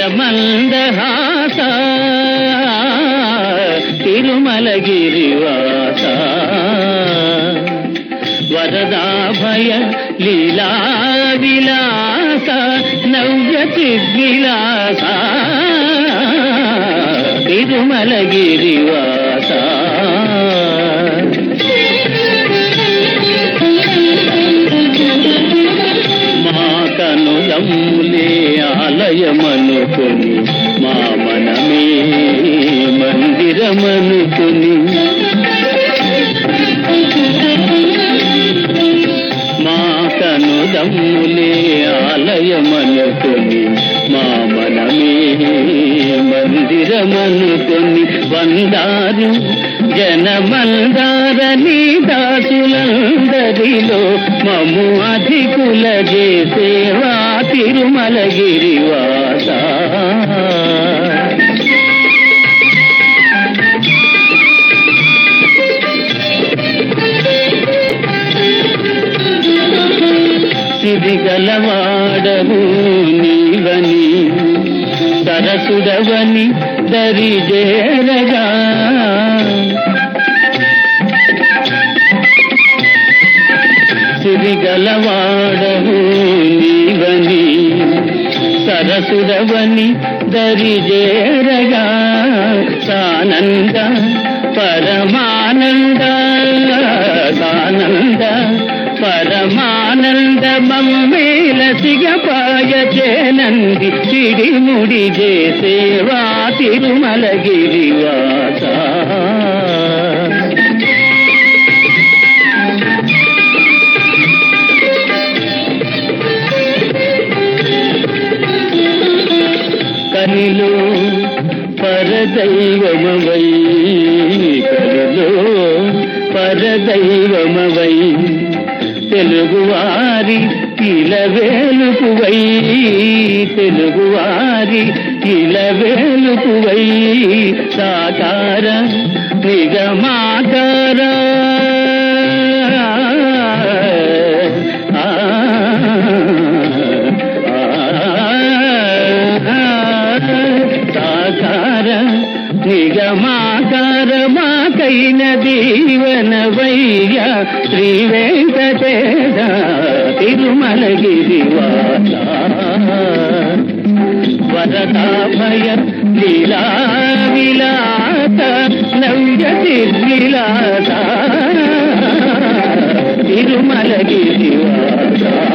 మందహాస తిరుమలగిరివాస వరదాభయ లీలా విలాస నవ్య చిద్విలాస తిరుమలగిరివాస మా కనులమ్ములే ఆలయమనుకొని మా మనమే మందిరమనుకొని మా కనుదమ్ములే ఆలయమనుకొని మా మనమే మందిరమనుకొని వందారు జనమందారని దాసులందరిలో మము అధికుల చేసేవా తిరుమలగిరివాస సిరిగలవాడవు నీవని సరసుడవని దరిజేరగా సిరిగలవాడవు నీవని సరసుడవని దరిజేరగా సానంద పరమానంద సానంద పరమానంద మమ్మేల సిగపాయ చేనంది చిడిముడి చేసేవా తిరుమలగిరివాస కనిలో పరదైవమవై కనిలో పరదైవమవై తెలుగువారి ఇలవేలుపువై తెలుగువారి ఇలవేలుపువై సాకార నిజమాకార సాకార నిగమాకార మాకైన దీవన వయ్య శ్రీ వెంకటేశ తిరుమలగిరివాస వరదాభయ లీలా విలాస నవ్య నిర్విలాస తిరుమలగిరివాస